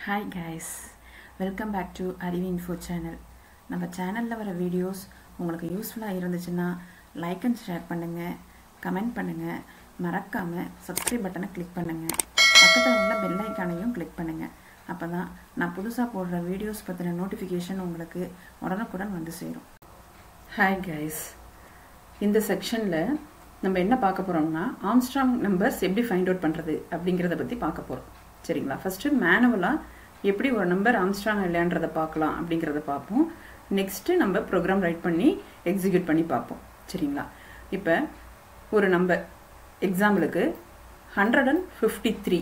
Hi guys welcome back to Arivi info channel நம்ம சேனலில் வர வீடியோஸ் உங்களுக்கு யூஸ்ஃபுல்லாக இருந்துச்சுன்னா லைக் அண்ட் ஷேர் பண்ணுங்கள் கமெண்ட் பண்ணுங்கள் மறக்காமல் சப்ஸ்கிரைப் பட்டனை கிளிக் பண்ணுங்கள் பக்கத்தில் உள்ள பெல் ஐக்கானையும் கிளிக் பண்ணுங்கள் அப்போ தான் நான் புதுசாக போடுற வீடியோஸ் பற்றின நோட்டிஃபிகேஷன் உங்களுக்கு உடனுக்குடன் வந்து சேரும் ஹாய் கைஸ் இந்த செக்ஷனில் நம்ம என்ன பார்க்க போகிறோம்னா ஆம்ஸ்ட்ராங் நம்பர்ஸ் எப்படி ஃபைண்ட் அவுட் பண்ணுறது அப்படிங்கிறத பற்றி பார்க்க போகிறோம் சரிங்களா ஃபஸ்ட்டு மேனுவலாக எப்படி ஒரு நம்பர் ஆம்ஸ்ட்ராங் இல்லைன்றதை பார்க்கலாம் அப்படிங்கிறத பார்ப்போம் நெக்ஸ்ட்டு நம்ம ப்ரோக்ராம் ரைட் பண்ணி எக்ஸிக்யூட் பண்ணி பார்ப்போம் சரிங்களா இப்போ ஒரு நம்பர் எக்ஸாம்பிளுக்கு hundred and fifty three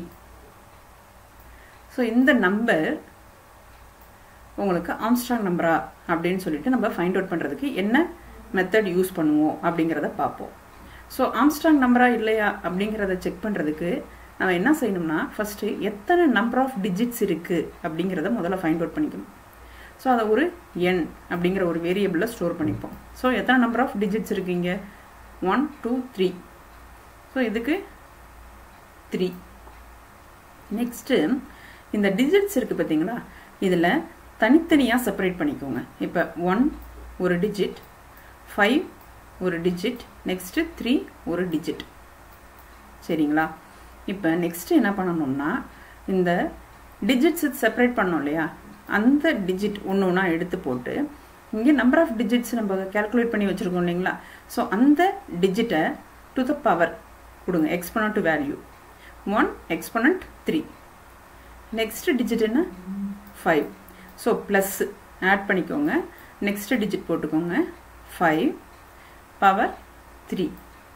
so இந்த நம்பர் உங்களுக்கு ஆம்ஸ்ட்ராங் நம்பரா அப்படின்னு சொல்லிட்டு நம்ம ஃபைண்ட் அவுட் பண்ணுறதுக்கு என்ன மெத்தட் யூஸ் பண்ணுவோம் அப்படிங்கிறத பார்ப்போம் ஸோ ஆம்ஸ்ட்ராங் நம்பரா இல்லையா அப்படிங்கிறத செக் பண்ணுறதுக்கு நம்ம என்ன செய்யணும்னா ஃபஸ்ட்டு எத்தனை நம்பர் ஆஃப் டிஜிட்ஸ் இருக்குது அப்படிங்கிறத முதல்ல ஃபைண்ட் அவுட் பண்ணிக்கணும் ஸோ அதை ஒரு என் அப்படிங்கிற ஒரு வேரியபிளில் ஸ்டோர் பண்ணிப்போம் ஸோ எத்தனை நம்பர் ஆஃப் டிஜிட்ஸ் இருக்கீங்க ஒன் டூ த்ரீ ஸோ இதுக்கு த்ரீ நெக்ஸ்ட்டு இந்த டிஜிட்ஸ் இருக்குது பார்த்தீங்களா இதில் தனித்தனியாக செப்பரேட் பண்ணிக்கோங்க இப்போ ஒன் ஒரு டிஜிட் ஃபைவ் ஒரு டிஜிட் நெக்ஸ்ட்டு த்ரீ ஒரு டிஜிட் சரிங்களா இப்போ நெக்ஸ்ட்டு என்ன பண்ணணும்னா இந்த டிஜிட்ஸ் செப்பரேட் பண்ணோம் இல்லையா அந்த டிஜிட் ஒன்று ஒன்றா எடுத்து போட்டு இங்கே நம்பர் ஆஃப் டிஜிட்ஸ் நம்ம கேல்குலேட் பண்ணி வச்சுருக்கோம் இல்லைங்களா ஸோ அந்த டிஜிட்டை டு த பவர் கொடுங்க exponent to value one exponent three next digit என்ன ஃபைவ் ஸோ ப்ளஸ் ஆட் பண்ணிக்கோங்க நெக்ஸ்ட் டிஜிட் போட்டுக்கோங்க five power three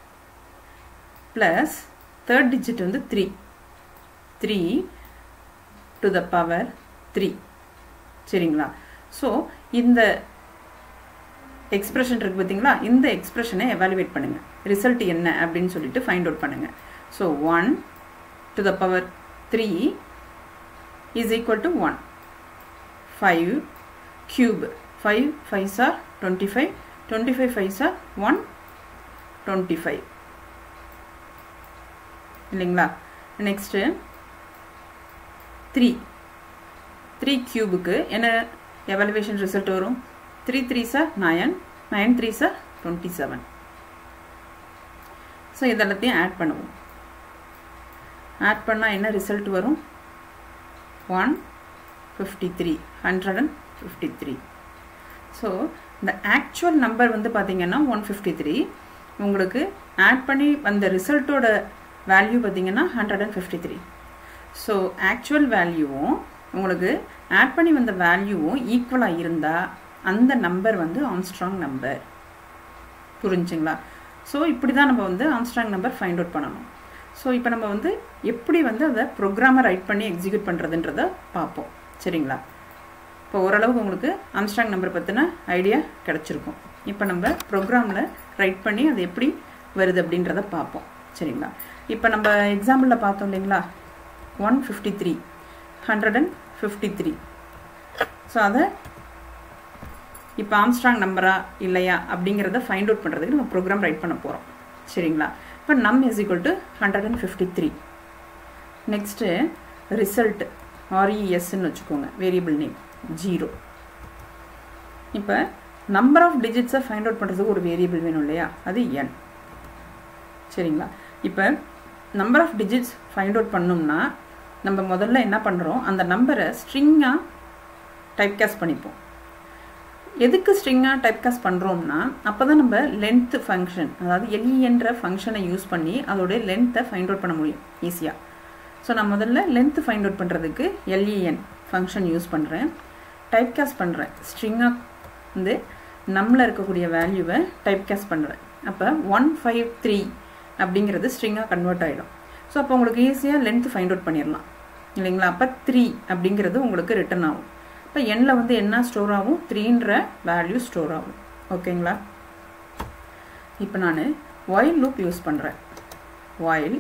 plus third digit வந்து three three to the power three சரிங்களா ஸோ இந்த expression இருக்கு பார்த்தீங்களா இந்த எக்ஸ்பிரஷனை எவாலுவேட் பண்ணுங்கள் ரிசல்ட் என்ன அப்படின்னு சொல்லிட்டு ஃபைண்ட் அவுட் பண்ணுங்கள் so one to the power three is equal to one five cube five five star twenty five twenty five five star one twenty five இல்லைங்களா நெக்ஸ்ட்டு த்ரீ த்ரீ க்யூபுக்கு என்ன evaluation result வரும் three three sir nine nine three sir twenty seven so இதெல்லாத்தையும் add பண்ணுவோம் add பண்ணால் என்ன result வரும் one fifty three hundred and fifty three so இந்த ஆக்சுவல் நம்பர் வந்து பார்த்தீங்கன்னா ஒன் ஃபிஃப்டி த்ரீ உங்களுக்கு ஆட் பண்ணி வந்த ரிசல்ட்டோட வேல்யூ பார்த்தீங்கன்னா hundred and fifty three so actual வேல்யூவும் உங்களுக்கு ஆட் பண்ணி வந்த வேல்யூவும் ஈக்குவலாக இருந்தால் அந்த நம்பர் வந்து ஆம்ஸ்ட்ராங் நம்பர் புரிஞ்சுங்களா ஸோ இப்படி தான் நம்ம வந்து ஆம்ஸ்ட்ராங் நம்பர் ஃபைண்ட் அவுட் பண்ணணும் ஸோ இப்போ நம்ம வந்து எப்படி வந்து அதை ப்ரோக்ராமை ரைட் பண்ணி எக்ஸிக்யூட் பண்ணுறதுன்றத பார்ப்போம் சரிங்களா இப்போ ஓரளவுக்கு உங்களுக்கு ஆம்ஸ்ட்ராங் நம்பர் பற்றின ஐடியா கிடச்சிருக்கும் இப்போ நம்ம ப்ரோக்ராமில் ரைட் பண்ணி அது எப்படி வருது அப்படின்றத பார்ப்போம் சரிங்களா இப்போ நம்ம எக்ஸாம்பிளில் பார்த்தோம் இல்லைங்களா one fifty three hundred and fifty three so அதை இப்போ ஆம்ஸ்ட்ராங் நம்பரா இல்லையா அப்படிங்கிறத ஃபைண்ட் அவுட் பண்ணுறதுக்கு நம்ம ப்ரோக்ராம் ரைட் பண்ண போகிறோம் சரிங்களா இப்போ num is equal to hundred and fifty three next result ஆர்இஎஸ்ன்னு வச்சுக்கோங்க வேரியபிள் நேம் ஜீரோ இப்போ நம்பர் ஆஃப் டிஜிட்ஸை ஃபைண்ட் அவுட் பண்ணுறதுக்கு ஒரு வேரியபிள் வேணும் இல்லையா அது என் சரிங்களா இப்போ number of digits find out பண்ணோம்னா நம்ம முதல்ல என்ன பண்ணுறோம் அந்த நம்பரை ஸ்ட்ரிங்காக டைப் கேஸ் பண்ணிப்போம் எதுக்கு ஸ்ட்ரிங்காக டைப் காஸ்ட் பண்ணுறோம்னா அப்போ தான் நம்ம லென்த் ஃபங்க்ஷன் அதாவது எல்இஎன்ற ஃபங்க்ஷனை யூஸ் பண்ணி அதோடைய லென்த்தை ஃபைண்ட் அவுட் பண்ண முடியும் ஈஸியாக ஸோ நான் முதல்ல லென்த் ஃபைண்ட் அவுட் பண்ணுறதுக்கு எல்இஎன் ஃபங்க்ஷன் யூஸ் பண்ணுறேன் டைப் காஸ்ட் பண்ணுறேன் ஸ்ட்ரிங்காக வந்து நம்மளில் இருக்கக்கூடிய வேல்யூவை டைப் காஸ்ட் பண்ணுறேன் அப்போ ஒன் ஃபைவ் த்ரீ அப்படிங்கிறது ஸ்ட்ரிங்காக கன்வெர்ட் ஆகிடும் ஸோ அப்போ உங்களுக்கு ஈஸியாக லென்த் ஃபைண்ட் அவுட் பண்ணிடலாம் இல்லைங்களா அப்போ த்ரீ அப்படிங்கிறது உங்களுக்கு ரிட்டர்ன் ஆகும் இப்போ எண்ணில் வந்து என்ன ஸ்டோர் ஆகும் த்ரீன்ற வேல்யூ ஸ்டோர் ஆகும் ஓகேங்களா இப்போ நான் ஒயில் லூப் யூஸ் பண்ணுறேன் ஒயில்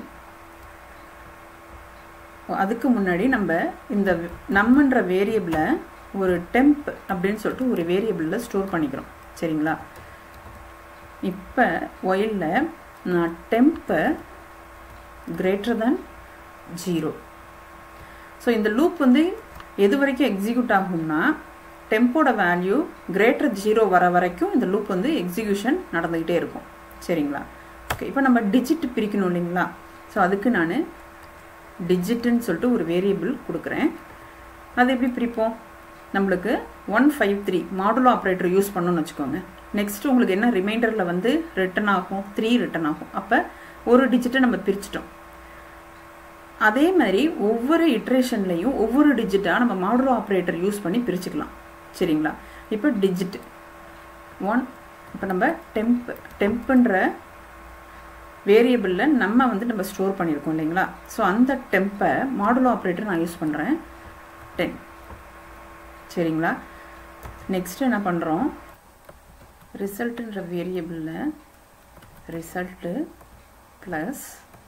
அதுக்கு முன்னாடி நம்ம இந்த நம்மன்ற வேரியபிளை ஒரு டெம்ப் அப்படின்னு சொல்லிட்டு ஒரு வேரியபிளில் ஸ்டோர் பண்ணிக்கிறோம் சரிங்களா இப்போ ஒயிலில் நான் டெம்பை கிரேட்டர் தென் ஜீரோ ஸோ இந்த லூப் வந்து எது வரைக்கும் எக்ஸிக்யூட் ஆகும்னா டெம்போட வேல்யூ கிரேட்டர் ஜீரோ வர வரைக்கும் இந்த லூப் வந்து எக்ஸிக்யூஷன் நடந்துக்கிட்டே இருக்கும் சரிங்களா ஓகே இப்போ நம்ம டிஜிட் பிரிக்கணும் இல்லைங்களா ஸோ அதுக்கு நான் டிஜிட்டுன்னு சொல்லிட்டு ஒரு வேரியபிள் கொடுக்குறேன் அது எப்படி பிரிப்போம் நம்மளுக்கு one five three modulo operator use பண்ணணும்னு வச்சுக்கோங்க நெக்ஸ்ட் உங்களுக்கு என்ன ரிமைண்டரில் வந்து ரிட்டன் ஆகும் த்ரீ ரிட்டன் ஆகும் அப்போ ஒரு டிஜிட்டை நம்ம பிரிச்சிட்டோம் அதே மாதிரி ஒவ்வொரு இட்ரேஷன்லையும் ஒவ்வொரு டிஜிட்டாக நம்ம மாடுலோ ஆப்ரேட்டர் யூஸ் பண்ணி பிரிச்சுக்கலாம் சரிங்களா இப்போ டிஜிட் ஒன் இப்போ நம்ம டெம்ப் டெம்ப்புன்ற வேரியபிளில் நம்ம வந்து நம்ம ஸ்டோர் பண்ணியிருக்கோம் இல்லைங்களா ஸோ அந்த டெம்பை மாடுலோ ஆப்ரேட்டர் நான் யூஸ் பண்ணுறேன் டென் சரிங்களா நெக்ஸ்ட் என்ன பண்ணுறோம் ரிசல்ட்டுன்ற வேரியபிளில் result plus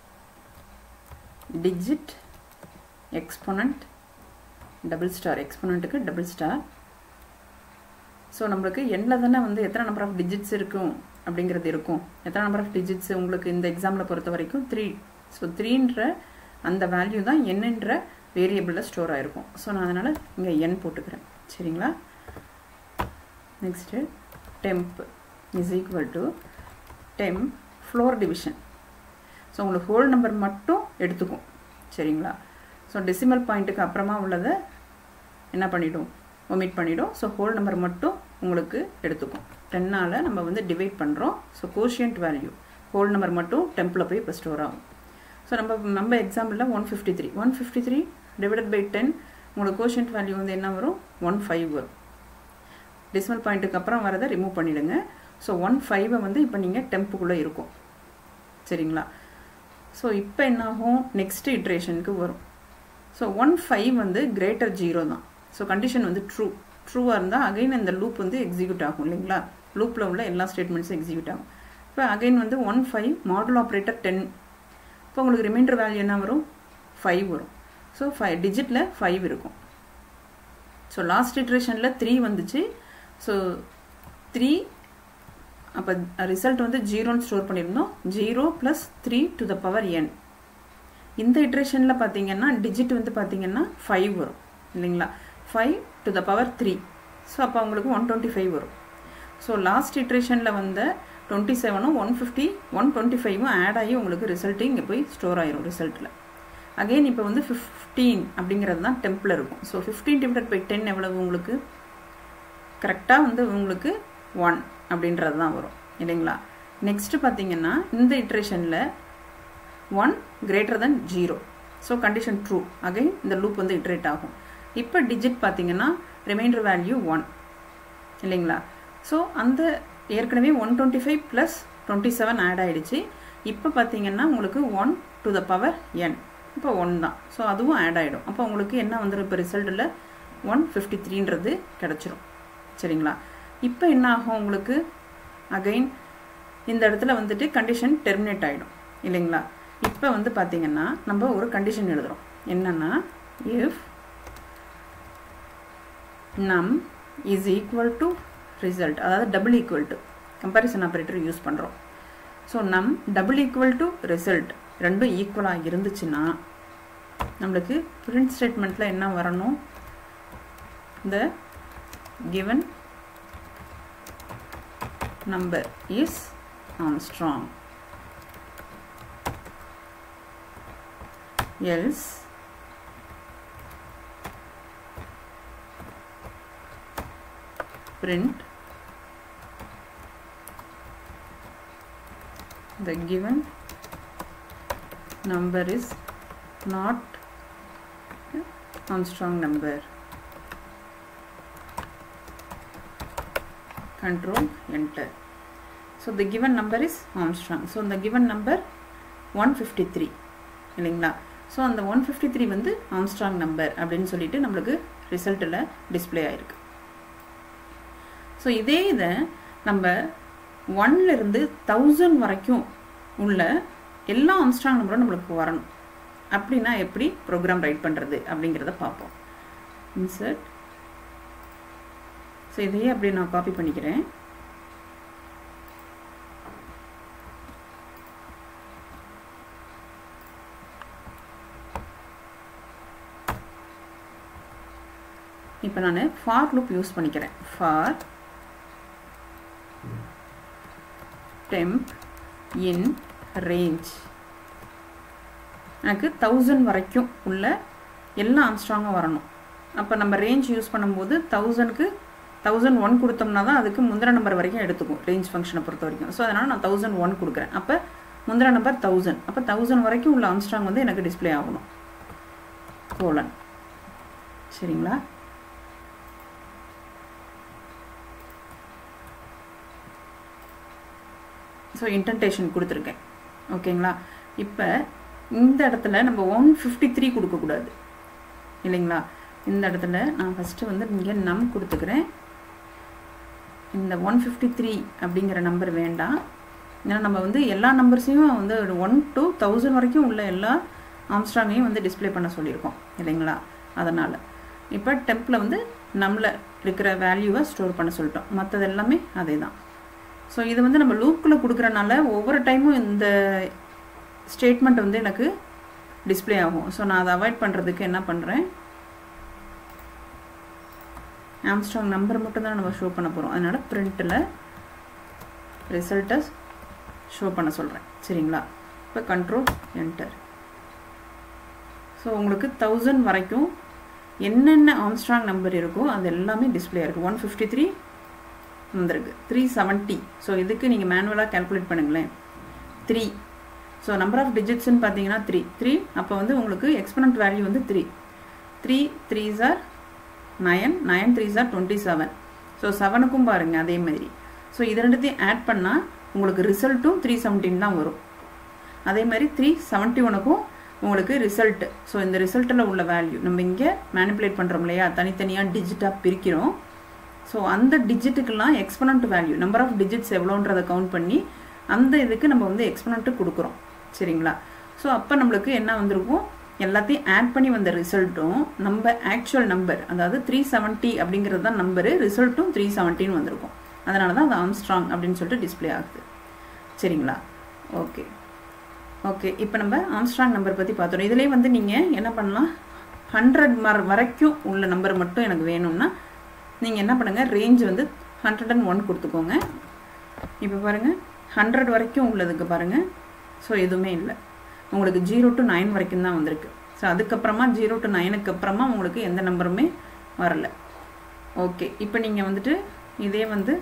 digit exponent double star எக்ஸ்பொனண்ட்டுக்கு டபுள் ஸ்டார் ஸோ நம்மளுக்கு எண்ணில் தானே வந்து எத்தனை நம்பர் ஆஃப் டிஜிட்ஸ் இருக்கும் அப்படிங்கிறது இருக்கும் எத்தனை நம்பர் ஆஃப் டிஜிட்ஸ் உங்களுக்கு இந்த எக்ஸாமில் பொறுத்த வரைக்கும் த்ரீ ஸோ த்ரீன்ற அந்த வேல்யூ தான் என்னன்ற வேரியபிளில் ஸ்டோர் ஆகிருக்கும் ஸோ நான் அதனால் இங்கே என் போட்டுக்கிறேன் சரிங்களா next temp is equal to temp floor division so உங்களுக்கு ஹோல் நம்பர் மட்டும் எடுத்துக்கும் சரிங்களா ஸோ டெசிமல் பாயிண்ட்டுக்கு அப்புறமா உள்ளதை என்ன பண்ணிடும் ஒமிட் பண்ணிடும் ஸோ ஹோல் நம்பர் மட்டும் உங்களுக்கு எடுத்துக்கும் டென்னால் நம்ம வந்து டிவைட் பண்ணுறோம் so quotient value whole number மட்டும் டெம்பில் போய் இப்போ ஸ்டோர் ஆகும் ஸோ நம்ம நம்ம எக்ஸாம்பிளில் one fifty three one fifty three divided by ten உங்களுக்கு கோஷியன்ட் வேல்யூ வந்து என்ன வரும் ஒன் ஃபைவ் வரும் டெசிமல் பாயிண்ட்டுக்கு அப்புறம் வரதை ரிமூவ் பண்ணிவிடுங்க ஸோ ஒன் ஃபைவை வந்து இப்போ நீங்கள் டெம்புக்குள்ளே இருக்கும் சரிங்களா ஸோ இப்போ என்ன ஆகும் நெக்ஸ்ட் இட்ரேஷனுக்கு வரும் ஸோ ஒன் ஃபைவ் வந்து கிரேட்டர் ஜீரோ தான் ஸோ கண்டிஷன் வந்து ட்ரூ ட்ரூவாக இருந்தால் அகைன் அந்த லூப் வந்து எக்ஸிக்யூட் ஆகும் இல்லைங்களா லூப்பில் உள்ள எல்லா ஸ்டேட்மெண்ட்ஸும் எக்ஸிக்யூட் ஆகும் இப்போ அகைன் வந்து one five modal operator ten இப்போ உங்களுக்கு ரிமைண்டர் வேல்யூ என்ன வரும் ஃபைவ் வரும் ஸோ ஃபைவ் டிஜிட்டில் ஃபைவ் இருக்கும் ஸோ லாஸ்ட் இட்ரேஷனில் த்ரீ வந்துச்சு ஸோ த்ரீ அப்போ ரிசல்ட் வந்து ஜீரோன்னு ஸ்டோர் பண்ணியிருந்தோம் zero plus three to the power n இந்த இட்ரேஷனில் பார்த்தீங்கன்னா டிஜிட் வந்து பார்த்தீங்கன்னா ஃபைவ் வரும் இல்லைங்களா five to the power three so அப்போ உங்களுக்கு ஒன் டுவெண்ட்டி ஃபைவ் வரும் ஸோ லாஸ்ட் இட்ரேஷனில் வந்த டுவெண்ட்டி செவனும் ஒன் ஃபிஃப்டி ஒன் டுவெண்ட்டி ஃபைவும் ஆட் ஆகி உங்களுக்கு ரிசல்ட்டு இங்கே போய் ஸ்டோர் ஆயிரும் ரிசல்ட்டில் அகெயின் இப்போ வந்து ஃபிஃப்டீன் அப்படிங்கிறது தான் டெம்பில் இருக்கும் so fifteen divide by ten எவ்வளவு உங்களுக்கு கரெக்டாக வந்து உங்களுக்கு ஒன் அப்படின்றது தான் வரும் இல்லைங்களா நெக்ஸ்ட்டு பார்த்தீங்கன்னா இந்த இட்ரேஷனில் one greater than zero so condition true again இந்த லூப் வந்து இட்ரேட் ஆகும் இப்போ டிஜிட் பார்த்தீங்கன்னா ரிமைண்டர் வேல்யூ ஒன் இல்லைங்களா ஸோ அந்த ஏற்கனவே one twenty five plus twenty seven add ஆகிடுச்சு இப்போ பார்த்தீங்கன்னா உங்களுக்கு one to the power n இப்போ ஒன் தான் ஸோ அதுவும் ஆட் ஆகிடும் அப்போ உங்களுக்கு என்ன வந்துடும் இப்போ ரிசல்ட்டில் ஒன் ஃபிஃப்டி த்ரீன்றது கிடச்சிரும் சரிங்களா இப்போ என்ன ஆகும் உங்களுக்கு அகைன் இந்த இடத்துல வந்துட்டு கண்டிஷன் டெர்மினேட் ஆகிடும் இல்லைங்களா இப்போ வந்து பார்த்தீங்கன்னா நம்ம ஒரு கண்டிஷன் எழுதுகிறோம் என்னன்னா if num is equal to result அதாவது double equal to comparison operator use பண்ணுறோம் so num double equal to result ரெண்டும் ஈக்குவலாக இருந்துச்சுன்னா நம்மளுக்கு பிரிண்ட் ஸ்டேட்மெண்ட்டில் என்ன வரணும் இந்த given number is Armstrong. Else print the given number is not Armstrong number. control enter so the given number is Armstrong so the given number 153 இல்லைங்களா so அந்த ஒன் ஃபிஃப்டி த்ரீ வந்து ஆம்ஸ்ட்ராங் நம்பர் அப்படின்னு சொல்லிட்டு நம்மளுக்கு ரிசல்ட்டில் display ஆயிருக்கு so இதே இதை நம்ம ஒன்லேருந்து தௌசண்ட் வரைக்கும் உள்ள எல்லா ஆம்ஸ்ட்ராங் நம்பரும் நம்மளுக்கு வரணும் அப்படின்னா எப்படி ப்ரோக்ராம் ரைட் பண்ணுறது அப்படிங்கிறத பார்ப்போம் இன்சர்ட் ஸோ இதையே அப்படியே நான் காப்பி பண்ணிக்கிறேன் இப்போ நான் ஃபார் லூப் யூஸ் பண்ணிக்கிறேன் ஃபார் temp in range எனக்கு தௌசண்ட் வரைக்கும் உள்ள எல்லா ஆம்ஸ்ட்ராங்கும் வரணும் அப்போ நம்ம ரேஞ்ச் யூஸ் பண்ணும்போது தௌசண்ட்க்கு தௌசண்ட் ஒன் கொடுத்தோம்னா தான் அதுக்கு முந்திர நம்பர் வரைக்கும் எடுத்துக்கும் ரேஞ்ச் ஃபங்க்ஷனை பொறுத்த வரைக்கும் ஸோ அதனால் நான் தௌசண்ட் ஒன் கொடுக்குறேன் அப்போ முந்திர நம்பர் தௌசண்ட் அப்போ தௌசண்ட் வரைக்கும் உள்ள ஆம்ஸ்ட்ராங் வந்து எனக்கு டிஸ்பிளே ஆகணும் கோலன் சரிங்களா ஸோ இன்டென்டேஷன் கொடுத்துருக்கேன் ஓகேங்களா இப்போ இந்த இடத்துல நம்ம ஒன் ஃபிஃப்டி த்ரீ கொடுக்கக்கூடாது இல்லைங்களா இந்த இடத்துல நான் ஃபஸ்ட்டு வந்து இங்கே நம் கொடுத்துக்கிறேன் இந்த ஒன் ஃபிஃப்டி த்ரீ அப்படிங்கிற நம்பர் வேண்டாம் ஏன்னா நம்ம வந்து எல்லா நம்பர்ஸையும் வந்து ஒன் டு தௌசண்ட் வரைக்கும் உள்ள எல்லா ஆம்ஸ்ட்ராங்கையும் வந்து டிஸ்பிளே பண்ண சொல்லியிருக்கோம் இல்லைங்களா அதனால் இப்போ டெம்பில் வந்து நம்மளை இருக்கிற வேல்யூவை ஸ்டோர் பண்ண சொல்லிட்டோம் மற்றது எல்லாமே அதே தான் ஸோ இது வந்து நம்ம லூப்புக்குள்ளே கொடுக்குறனால ஒவ்வொரு டைமும் இந்த ஸ்டேட்மெண்ட் வந்து எனக்கு டிஸ்பிளே ஆகும் ஸோ நான் அதை அவாய்ட் பண்ணுறதுக்கு என்ன பண்ணுறேன் ஆம்ஸ்ட்ராங் நம்பர் மட்டும் தான் நம்ம ஷோ பண்ண போகிறோம் அதனால் பிரிண்ட்டில் ரிசல்ட்டை ஷோ பண்ண சொல்கிறேன் சரிங்களா இப்போ கண்ட்ரோல் என்டர் ஸோ உங்களுக்கு தௌசண்ட் வரைக்கும் என்னென்ன ஆம்ஸ்ட்ராங் நம்பர் இருக்கோ அது எல்லாமே டிஸ்பிளே இருக்குது ஒன் ஃபிஃப்டி த்ரீ வந்திருக்கு த்ரீ செவன்ட்டி ஸோ இதுக்கு நீங்கள் மேனுவலாக கேல்குலேட் பண்ணுங்களேன் த்ரீ ஸோ நம்பர் ஆஃப் டிஜிட்ஸ்னு பார்த்தீங்கன்னா த்ரீ த்ரீ அப்போ வந்து உங்களுக்கு எக்ஸ்பனண்ட் வேல்யூ வந்து three three three sir nine nine three sir twenty seven so செவனுக்கும் பாருங்கள் அதே மாதிரி ஸோ இது ரெண்டுத்தையும் ஆட் பண்ணால் உங்களுக்கு ரிசல்ட்டும் த்ரீ செவன்டீன் தான் வரும் அதே மாதிரி த்ரீ செவன்ட்டி ஒனுக்கும் உங்களுக்கு ரிசல்ட்டு ஸோ இந்த ரிசல்ட்டில் உள்ள வேல்யூ நம்ம இங்கே மேனிப்புலேட் பண்ணுறோம் இல்லையா தனித்தனியாக டிஜிட்டாக பிரிக்கிறோம் ஸோ அந்த டிஜிட்டுக்கெல்லாம் exponent value number of digits எவ்வளோன்றதை கவுண்ட் பண்ணி அந்த இதுக்கு நம்ம வந்து எக்ஸ்பனண்ட்டு கொடுக்குறோம் சரிங்களா ஸோ அப்போ நம்மளுக்கு என்ன வந்திருக்கும் எல்லாத்தையும் ஆட் பண்ணி வந்த ரிசல்ட்டும் நம்ம ஆக்சுவல் நம்பர் அதாவது த்ரீ செவன்ட்டி அப்படிங்கிறது தான் நம்பரு ரிசல்ட்டும் த்ரீ செவன்ட்டின்னு வந்திருக்கும் அதனால தான் அது ஆம்ஸ்ட்ராங் அப்படின்னு சொல்லிட்டு டிஸ்பிளே ஆகுது சரிங்களா ஓகே ஓகே இப்போ நம்ம ஆம்ஸ்ட்ராங் நம்பர் பற்றி பார்த்தோம் இதுலேயே வந்து நீங்கள் என்ன பண்ணலாம் ஹண்ட்ரட் மர் வரைக்கும் உள்ள நம்பர் மட்டும் எனக்கு வேணும்னா நீங்கள் என்ன பண்ணுங்கள் ரேஞ்ச் வந்து ஹண்ட்ரட் அண்ட் ஒன் கொடுத்துக்கோங்க இப்போ பாருங்கள் ஹண்ட்ரட் வரைக்கும் உள்ளதுக்கு பாருங்கள் ஸோ எதுவுமே இல்லை உங்களுக்கு ஜீரோ டு நைன் வரைக்கும் தான் வந்திருக்கு ஸோ அதுக்கப்புறமா ஜீரோ டு நைனுக்கு அப்புறமா உங்களுக்கு எந்த நம்பருமே வரல ஓகே இப்போ நீங்கள் வந்துட்டு இதே வந்து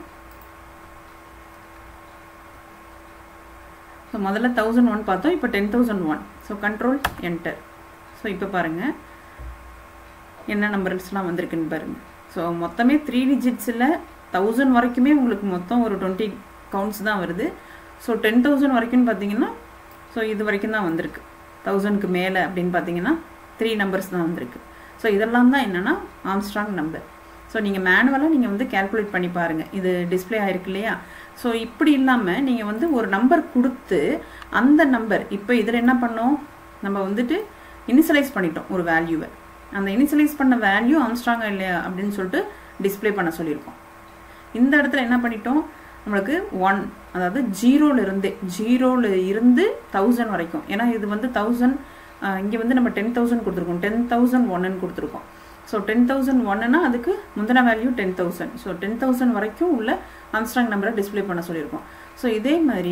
ஸோ முதல்ல தௌசண்ட் ஒன் பார்த்தோம் இப்போ ten thousand one so control enter so இப்போ பாருங்கள் என்ன நம்பர்ஸ்லாம் வந்திருக்குன்னு பாருங்கள் ஸோ மொத்தமே த்ரீ டிஜிட்ஸில் தௌசண்ட் வரைக்குமே உங்களுக்கு மொத்தம் ஒரு டுவெண்ட்டி கவுண்ட்ஸ் தான் வருது ஸோ டென் தௌசண்ட் வரைக்கும்னு பார்த்தீங்கன்னா ஸோ இது வரைக்கும் தான் வந்திருக்கு தௌசண்ட்க்கு மேலே அப்படின்னு பார்த்தீங்கன்னா த்ரீ நம்பர்ஸ் தான் வந்திருக்கு ஸோ இதெல்லாம் தான் என்னென்னா ஆம்ஸ்ட்ராங் நம்பர் ஸோ நீங்கள் மேனுவலாக நீங்கள் வந்து கேல்குலேட் பண்ணி பாருங்கள் இது டிஸ்பிளே ஆகிருக்கு இல்லையா ஸோ இப்படி இல்லாமல் நீங்கள் வந்து ஒரு நம்பர் கொடுத்து அந்த நம்பர் இப்போ இதில் என்ன பண்ணோம் நம்ம வந்துட்டு இனிஷியலைஸ் பண்ணிட்டோம் ஒரு வேல்யூவை அந்த இனிஷியலைஸ் பண்ண வேல்யூ ஆம்ஸ்ட்ராங்கா இல்லையா அப்படின்னு சொல்லிட்டு டிஸ்பிளே பண்ண சொல்லியிருக்கோம் இந்த இடத்துல என்ன பண்ணிட்டோம் நம்மளுக்கு ஒன் அதாவது ஜீரோவில் இருந்தே ஜீரோவில் இருந்து தௌசண்ட் வரைக்கும் ஏன்னா இது வந்து தௌசண்ட் இங்கே வந்து நம்ம டென் தௌசண்ட் கொடுத்துருக்கோம் டென் தௌசண்ட் ஒன்னு கொடுத்துருக்கோம் ஸோ டென் தௌசண்ட் ஒன்னுனா அதுக்கு முந்தின value ten thousand so ten thousand வரைக்கும் உள்ள ஆம்ஸ்ட்ராங் நம்பரை டிஸ்பிளே பண்ண சொல்லியிருக்கோம் ஸோ இதே மாதிரி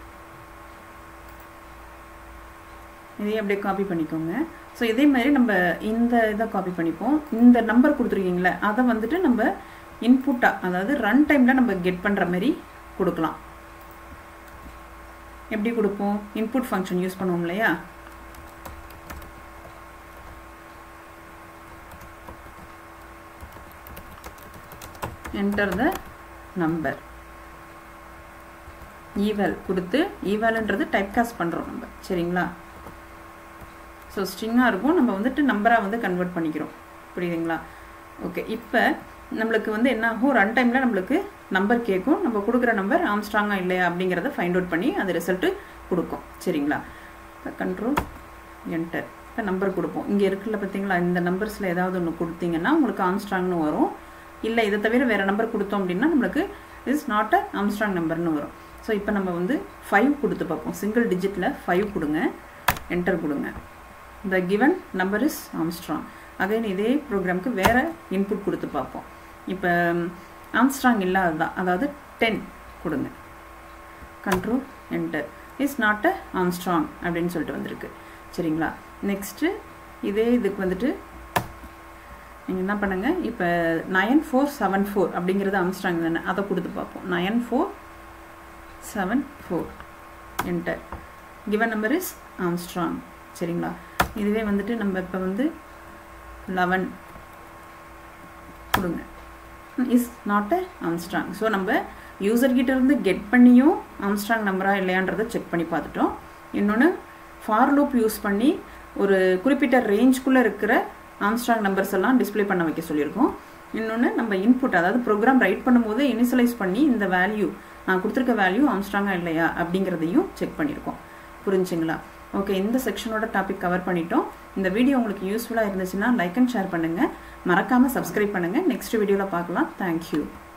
இதே அப்படியே காப்பி பண்ணிக்கோங்க ஸோ இதே மாதிரி நம்ம இந்த இதை காப்பி பண்ணிப்போம் இந்த நம்பர் கொடுத்துருக்கீங்களே அதை வந்துட்டு நம்ம இன்புட்டாக அதாவது ரன் டைமில் நம்ம கெட் பண்ணுற மாதிரி கொடுக்கலாம் எப்படி கொடுப்போம் இன்புட் ஃபங்க்ஷன் யூஸ் பண்ணுவோம் இல்லையா என்டர் த நம்பர் ஈவல் கொடுத்து ஈவல்ன்றது டைப் காஸ்ட் பண்ணுறோம் நம்ம சரிங்களா ஸோ ஸ்ட்ரிங்காக இருக்கும் நம்ம வந்துட்டு நம்பராக வந்து கன்வெர்ட் பண்ணிக்கிறோம் புரியுதுங்களா ஓகே இப்போ நம்மளுக்கு வந்து என்ன ஆகும் ரன் டைமில் நம்மளுக்கு நம்பர் கேட்கும் நம்ம கொடுக்குற நம்பர் ஆம்ஸ்ட்ராங்காக இல்லையா அப்படிங்கிறத ஃபைண்ட் அவுட் பண்ணி அது ரிசல்ட்டு கொடுக்கும் சரிங்களா இப்போ கண்ட்ரோல் என்டர் இப்போ நம்பர் கொடுப்போம் இங்கே இருக்குல்ல பார்த்தீங்களா இந்த நம்பர்ஸில் ஏதாவது ஒன்று கொடுத்தீங்கன்னா உங்களுக்கு ஆம்ஸ்ட்ராங்னு வரும் இல்லை இதை தவிர வேறு நம்பர் கொடுத்தோம் அப்படின்னா நம்மளுக்கு இஸ் நாட் அ ஆம்ஸ்ட்ராங் நம்பர்னு வரும் ஸோ இப்போ நம்ம வந்து ஃபைவ் கொடுத்து பார்ப்போம் சிங்கிள் டிஜிட்டில் ஃபைவ் கொடுங்க என்டர் கொடுங்க the given number is Armstrong again இதே ப்ரோக்ராமுக்கு வேறு இன்புட் கொடுத்து பார்ப்போம் இப்போ ஆம்ஸ்ட்ராங் இல்லாததான் அதாவது டென் கொடுங்க control enter is not a Armstrong அப்படின்னு சொல்லிட்டு வந்திருக்கு சரிங்களா நெக்ஸ்ட்டு இதே இதுக்கு வந்துட்டு நீங்கள் என்ன பண்ணுங்கள் இப்போ நயன் ஃபோர் செவன் ஃபோர் அப்படிங்கிறது ஆம்ஸ்ட்ராங் தானே அதை கொடுத்து பார்ப்போம் nine four seven four enter given number is Armstrong சரிங்களா இதுவே வந்துட்டு நம்ம இப்போ வந்து லெவன் கொடுங்க is not a Armstrong so நம்ம யூசர்கிட்ட இருந்து கெட் பண்ணியும் ஆம்ஸ்ட்ராங் நம்பரா இல்லையான்றதை செக் பண்ணி பார்த்துட்டோம் இன்னொன்று ஃபார் லூப் யூஸ் பண்ணி ஒரு குறிப்பிட்ட ரேஞ்சுக்குள்ளே இருக்கிற ஆம்ஸ்ட்ராங் நம்பர்ஸ் எல்லாம் டிஸ்பிளே பண்ண வைக்க சொல்லியிருக்கோம் இன்னொன்று நம்ம இன்புட் அதாவது ப்ரோக்ராம் ரைட் பண்ணும்போது இனிஷியலைஸ் பண்ணி இந்த வேல்யூ நான் கொடுத்துருக்க வேல்யூ ஆம்ஸ்ட்ராங்கா இல்லையா அப்படிங்கிறதையும் செக் பண்ணியிருக்கோம் புரிஞ்சுங்களா ஓகே இந்த செக்ஷனோட டாபிக் கவர் பண்ணிட்டோம் இந்த வீடியோ உங்களுக்கு யூஸ்ஃபுல்லாக இருந்துச்சுன்னா லைக் அண்ட் ஷேர் பண்ணுங்கள் மறக்காமல் சப்ஸ்கிரைப் பண்ணுங்கள் நெக்ஸ்ட் வீடியோவில் பார்க்கலாம் தேங்க்யூ